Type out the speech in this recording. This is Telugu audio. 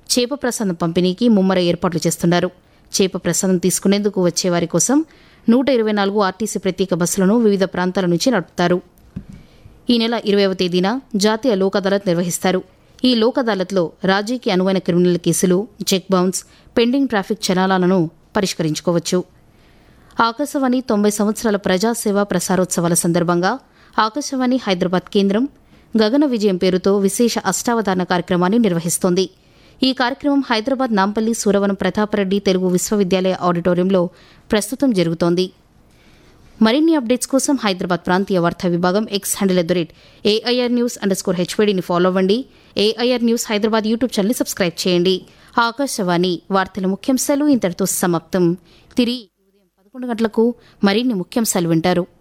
చేప ప్రసాదం పంపిణీకి ముమ్మర ఏర్పాట్లు చేస్తున్నారు చేప ప్రసాదం తీసుకునేందుకు వచ్చే వారి కోసం నూట ఇరవై నాలుగు ఆర్టీసీ ప్రత్యేక బస్సులను వివిధ ప్రాంతాల నుంచి నడుపుతారు ఈ నెల ఇరవైవ తేదీన జాతీయ లోక్ అదాలత్ నిర్వహిస్తారు ఈ లోక్ అదాలత్లో రాజీకి అనువైన క్రిమినల్ కేసులు చెక్ బౌన్స్ పెండింగ్ ట్రాఫిక్ చలానాలను పరిష్కరించుకోవచ్చు ఆకాశవాణి తొంభై సంవత్సరాల ప్రజాసేవ ప్రసారోత్సవాల సందర్భంగా ఆకాశవాణి హైదరాబాద్ కేంద్రం గగన విజయం పేరుతో విశేష అష్టావధాన కార్యక్రమాన్ని నిర్వహిస్తోంది ఈ కార్యక్రమం హైదరాబాద్ నాంపల్లి సూరవనం ప్రతాపరెడ్డి తెలుగు విశ్వవిద్యాలయ ఆడిటోరియంలో ప్రస్తుతం జరుగుతోంది మరిన్ని అప్డేట్స్ కోసం హైదరాబాద్ ప్రాంతీయ వార్తా విభాగం X handle at the rate AIR news underscore స్కోర్ హెచ్వీడీని ఫాలో అవ్వండి ఏఐఆర్ న్యూస్ హైదరాబాద్ యూట్యూబ్ ఛానల్ని సబ్స్క్రైబ్ చేయండి ఆకాశవాణి వార్తల ముఖ్యాంశాలు ఇంతటితో సమాప్తం తిరిగి ఉదయం పదకొండు గంటలకు మరిన్ని ముఖ్యాంశాలు వింటారు